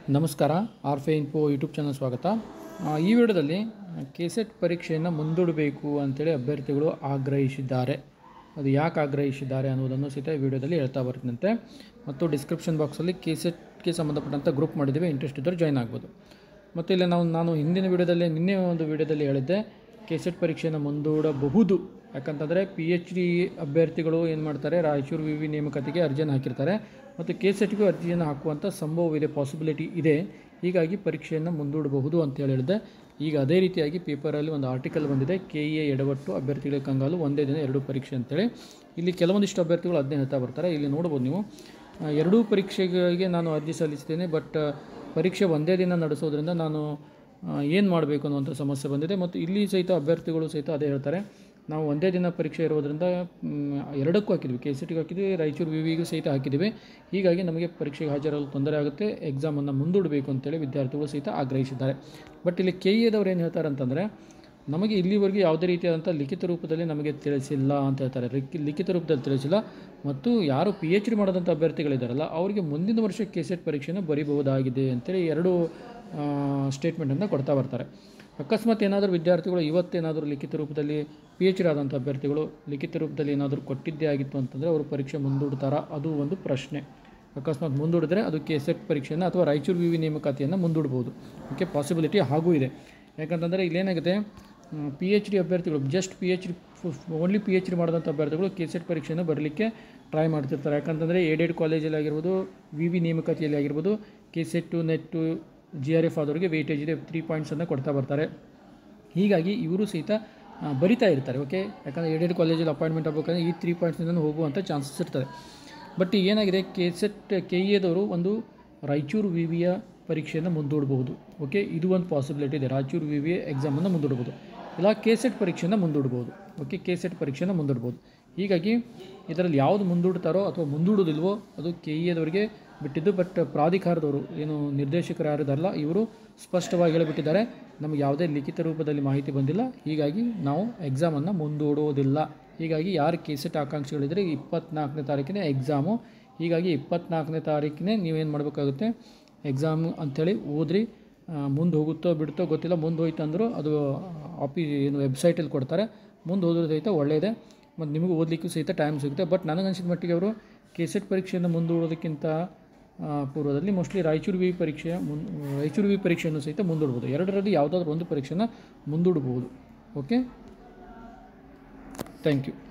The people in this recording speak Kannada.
ನಮಸ್ಕಾರ ಆರ್ಫೆ ಇನ್ಫೋ ಯೂಟ್ಯೂಬ್ ಚಾನಲ್ ಸ್ವಾಗತ ಆ, ಈ ವಿಡಿಯೋದಲ್ಲಿ ಕೆಸೆಟ್ ಪರೀಕ್ಷೆಯನ್ನು ಮುಂದೂಡಬೇಕು ಅಂತೇಳಿ ಅಭ್ಯರ್ಥಿಗಳು ಆಗ್ರಹಿಸಿದ್ದಾರೆ ಅದು ಯಾಕೆ ಆಗ್ರಹಿಸಿದ್ದಾರೆ ಅನ್ನೋದನ್ನು ಸಹಿತ ಈ ವಿಡಿಯೋದಲ್ಲಿ ಹೇಳ್ತಾ ಬರ್ತೀನಂತೆ ಮತ್ತು ಡಿಸ್ಕ್ರಿಪ್ಷನ್ ಬಾಕ್ಸಲ್ಲಿ ಕೆಸೆಟ್ಗೆ ಸಂಬಂಧಪಟ್ಟಂಥ ಗ್ರೂಪ್ ಮಾಡಿದ್ದೀವಿ ಇಂಟ್ರೆಸ್ಟ್ ಇದ್ದರೆ ಜಾಯ್ನ್ ಆಗ್ಬೋದು ಮತ್ತು ಇಲ್ಲಿ ನಾವು ನಾನು ಹಿಂದಿನ ವಿಡಿಯೋದಲ್ಲಿ ನಿನ್ನೆ ಒಂದು ವಿಡಿಯೋದಲ್ಲಿ ಹೇಳಿದ್ದೆ ಕೆಸೆಟ್ ಪರೀಕ್ಷೆಯನ್ನು ಮುಂದೂಡಬಹುದು ಯಾಕಂತಂದರೆ ಪಿ ಎಚ್ ಡಿ ಅಭ್ಯರ್ಥಿಗಳು ಏನು ಮಾಡ್ತಾರೆ ರಾಯಚೂರು ವಿ ವಿ ನೇಮಕಾತಿಗೆ ಅರ್ಜಿಯನ್ನು ಹಾಕಿರ್ತಾರೆ ಮತ್ತು ಕೆ ಸೆಟ್ಗೂ ಅರ್ಜಿಯನ್ನು ಹಾಕುವಂಥ ಸಂಭವವಿದೆ ಪಾಸಿಬಿಲಿಟಿ ಇದೆ ಹೀಗಾಗಿ ಪರೀಕ್ಷೆಯನ್ನು ಮುಂದೂಡಬಹುದು ಅಂತ ಹೇಳಿ ಹೇಳಿದೆ ಈಗ ಅದೇ ರೀತಿಯಾಗಿ ಪೇಪರಲ್ಲಿ ಒಂದು ಆರ್ಟಿಕಲ್ ಬಂದಿದೆ ಕೆ ಇ ಎ ಎಡವಟ್ಟು ಅಭ್ಯರ್ಥಿಗಳ ಕಂಗಾಲು ಒಂದೇ ದಿನ ಎರಡು ಪರೀಕ್ಷೆ ಅಂತೇಳಿ ಇಲ್ಲಿ ಕೆಲವೊಂದಿಷ್ಟು ಅಭ್ಯರ್ಥಿಗಳು ಅದನ್ನೇ ಹೇಳ್ತಾ ಬರ್ತಾರೆ ಇಲ್ಲಿ ನೋಡ್ಬೋದು ನೀವು ಆ, ಎರಡೂ ಪರೀಕ್ಷೆಗಳಿಗೆ ನಾನು ಅರ್ಜಿ ಸಲ್ಲಿಸ್ತೇನೆ ಬಟ್ ಪರೀಕ್ಷೆ ಒಂದೇ ದಿನ ನಡೆಸೋದ್ರಿಂದ ನಾನು ಏನು ಮಾಡಬೇಕು ಅನ್ನುವಂಥ ಸಮಸ್ಯೆ ಬಂದಿದೆ ಮತ್ತು ಇಲ್ಲಿ ಸಹಿತ ಅಭ್ಯರ್ಥಿಗಳು ಸಹಿತ ಅದೇ ಹೇಳ್ತಾರೆ ನಾವು ಒಂದೇ ದಿನ ಪರೀಕ್ಷೆ ಇರೋದ್ರಿಂದ ಮ್, ಎರಡಕ್ಕೂ ಹಾಕಿದ್ವಿ ಕೆ ಸಿ ಟಿಗೆ ಹಾಕಿದ್ವಿ ರಾಯಚೂರು ವಿ ವಿಗೂ ಸಹಿತ ಹಾಕಿದ್ವಿ ಹೀಗಾಗಿ ನಮಗೆ ಪರೀಕ್ಷೆಗೆ ಹಾಜರಾಗಲು ತೊಂದರೆ ಆಗುತ್ತೆ ಎಕ್ಸಾಮನ್ನು ಮುಂದೂಡಬೇಕು ಅಂತೇಳಿ ವಿದ್ಯಾರ್ಥಿಗಳು ಸಹಿತ ಆಗ್ರಹಿಸಿದ್ದಾರೆ ಬಟ್ ಇಲ್ಲಿ ಕೆ ಎದವ್ರು ಏನು ಹೇಳ್ತಾರೆ ಅಂತಂದರೆ ನಮಗೆ ಇಲ್ಲಿವರೆಗೆ ಯಾವುದೇ ರೀತಿಯಾದಂಥ ಲಿಖಿತ ರೂಪದಲ್ಲಿ ನಮಗೆ ತಿಳಿಸಿಲ್ಲ ಅಂತ ಹೇಳ್ತಾರೆ ಲಿಖಿ- ಲಿಖಿತ ರೂಪದಲ್ಲಿ ತಿಳಿಸಿಲ್ಲ ಮತ್ತು ಯಾರು ಪಿ ಎಚ್ ಡಿ ಮಾಡೋದಂಥ ಅಭ್ಯರ್ಥಿಗಳಿದ್ದಾರಲ್ಲ ಅವರಿಗೆ ಮುಂದಿನ ವರ್ಷ ಕೆ ಸೆಟ್ ಪರೀಕ್ಷೆಯನ್ನು ಬರೀಬಹುದಾಗಿದೆ ಅಂತೇಳಿ ಎರಡು ಸ್ಟೇಟ್ಮೆಂಟನ್ನು ಕೊಡ್ತಾ ಬರ್ತಾರೆ ಅಕಸ್ಮಾತ್ ಏನಾದರೂ ವಿದ್ಯಾರ್ಥಿಗಳು ಇವತ್ತೇನಾದರೂ ಲಿಖಿತ ರೂಪದಲ್ಲಿ ಪಿ ಎಚ್ ಡಿ ಆದಂಥ ಅಭ್ಯರ್ಥಿಗಳು ಲಿಖಿತ ರೂಪದಲ್ಲಿ ಏನಾದರೂ ಕೊಟ್ಟಿದ್ದೇ ಆಗಿತ್ತು ಅಂತಂದರೆ ಅವರು ಪರೀಕ್ಷೆ ಮುಂದೂಡ್ತಾರಾ ಅದು ಒಂದು ಪ್ರಶ್ನೆ ಅಕಸ್ಮಾತ್ ಮುಂದೂಡಿದ್ರೆ ಅದು ಕೆ ಸೆಟ್ ಪರೀಕ್ಷೆಯನ್ನು ಅಥವಾ ರಾಯಚೂರು ವಿ ವಿ ನೇಮಕಾತಿಯನ್ನು ಮುಂದೂಡ್ಬೋದು ಓಕೆ ಪಾಸಿಬಿಲಿಟಿ ಹಾಗೂ ಇದೆ ಯಾಕಂತಂದರೆ ಇಲ್ಲೇನಾಗುತ್ತೆ ಪಿ ಎಚ್ ಡಿ ಅಭ್ಯರ್ಥಿಗಳು just P H D only P H D ಮಾಡಿದಂಥ ಅಭ್ಯರ್ಥಿಗಳು ಕೆ ಸೆಟ್ ಪರೀಕ್ಷೆಯನ್ನು ಬರಲಿಕ್ಕೆ ಟ್ರೈ ಮಾಡ್ತಿರ್ತಾರೆ ಯಾಕಂತಂದರೆ ಏಡೆಡ್ ಕಾಲೇಜಲ್ಲಿ ಆಗಿರ್ಬೋದು ವಿ ವಿ ನೇಮಕಾತಿಯಲ್ಲಿ ಆಗಿರ್ಬೋದು K set net G R F ಆದವರಿಗೆ ವೆಯ್ಟೇಜ್ ಇದೆ ತ್ರೀ ಪಾಯಿಂಟ್ಸನ್ನು ಕೊಡ್ತಾ ಬರ್ತಾರೆ ಹೀಗಾಗಿ ಇವರು ಸಹಿತ ಆ, ಬರಿತಾ ಇರ್ತಾರೆ ಓಕೆ ಯಾಕಂದರೆ ಏಡೆಡ್ ಕಾಲೇಜಲ್ಲಿ ಅಪಾಯಿಂಟ್ಮೆಂಟ್ ಆಗಬೇಕಂದ್ರೆ ಈ ತ್ರೀ ಪಾಯಿಂಟ್ಸಿಂದ ಹೋಗುವಂಥ ಚಾನ್ಸಸ್ ಇರ್ತದೆ ಬಟ್ ಈಗ ಏನಾಗಿದೆ ಕೆ ಸೆಟ್ ಕೆ ಇ ಎದವರು ಒಂದು ರಾಯಚೂರು ವಿ ವಿಯ ಪರೀಕ್ಷೆಯನ್ನು ಮುಂದೂಡಬಹುದು ಓಕೆ ಇದು ಒಂದು ಪಾಸಿಬಿಲಿಟಿ ಇದೆ ರಾಯಚೂರು ವಿ ವಿ ಎಕ್ಸಾಮನ್ನು ಮುಂದೂಡ್ಬೋದು ಇಲ್ಲ ಕೆ ಸೆಟ್ ಪರೀಕ್ಷೆಯನ್ನು ಮುಂದೂಡ್ಬೋದು ಓಕೆ ಕೆ ಸೆಟ್ ಪರೀಕ್ಷೆಯನ್ನು ಮುಂದೂಡ್ಬೋದು ಹೀಗಾಗಿ ಇದರಲ್ಲಿ ಯಾವುದು ಮುಂದೂಡ್ತಾರೋ ಅಥವಾ ಮುಂದೂಡೋದಿಲ್ವೋ ಅದು ಕೆ ಇ ಎದವರಿಗೆ ಬಿಟ್ಟಿದ್ದು ಬಟ್ ಪ್ರಾಧಿಕಾರದವರು ಏನು ನಿರ್ದೇಶಕರು ಯಾರಿದಾರಲ್ಲ ಇವರು ಸ್ಪಷ್ಟವಾಗಿ ಹೇಳಿಬಿಟ್ಟಿದ್ದಾರೆ ನಮಗೆ ಯಾವುದೇ ಲಿಖಿತ ರೂಪದಲ್ಲಿ ಮಾಹಿತಿ ಬಂದಿಲ್ಲ ಹೀಗಾಗಿ ನಾವು ಎಕ್ಸಾಮನ್ನು ಮುಂದೂಡೋದಿಲ್ಲ ಹೀಗಾಗಿ ಯಾರು ಕೆ ಸೆಟ್ ಆಕಾಂಕ್ಷಿಗಳಿದ್ರೆ ಇಪ್ಪತ್ನಾಲ್ಕನೇ ತಾರೀಕಿನ ಎಕ್ಸಾಮು ಹೀಗಾಗಿ ಇಪ್ಪತ್ನಾಲ್ಕನೇ ತಾರೀಕಿನೇ ನೀವೇನು ಮಾಡಬೇಕಾಗುತ್ತೆ ಎಕ್ಸಾಮ್ ಅಂಥೇಳಿ ಓದ್ರಿ ಮುಂದೆ ಹೋಗುತ್ತೋ ಬಿಡುತ್ತೋ ಗೊತ್ತಿಲ್ಲ ಮುಂದೆ ಹೋಯ್ತು ಅಂದರೂ ಅದು ಆಫೀ ಏನು ವೆಬ್ಸೈಟಲ್ಲಿ ಕೊಡ್ತಾರೆ ಮುಂದೆ ಹೋದ್ರೂ ಸಹಿತ ಒಳ್ಳೆಯದೇ ಮತ್ತು ನಿಮಗೂ ಓದಲಿಕ್ಕೂ ಸಹಿತ ಟೈಮ್ ಸಿಗುತ್ತೆ ಬಟ್ ನನಗನ್ಸಿದ ಮಟ್ಟಿಗೆ ಅವರು ಕೆ ಸೆಟ್ ಪರೀಕ್ಷೆಯನ್ನು ಮುಂದೂಡೋದಕ್ಕಿಂತ ಆ, ಪೂರ್ವದಲ್ಲಿ ಮೋಸ್ಟ್ಲಿ ರಾಯಚೂರು ವಿ ಪರೀಕ್ಷೆಯ ಮುನ್ ರಾಯಚೂರು ವಿ ಪರೀಕ್ಷೆಯನ್ನು ಸಹಿತ ಮುಂದೂಡ್ಬೋದು ಎರಡರಲ್ಲಿ ಯಾವುದಾದ್ರೂ ಒಂದು ಪರೀಕ್ಷೆನ ಮುಂದೂಡ್ಬೋದು ಓಕೆ ಥ್ಯಾಂಕ್ ಯು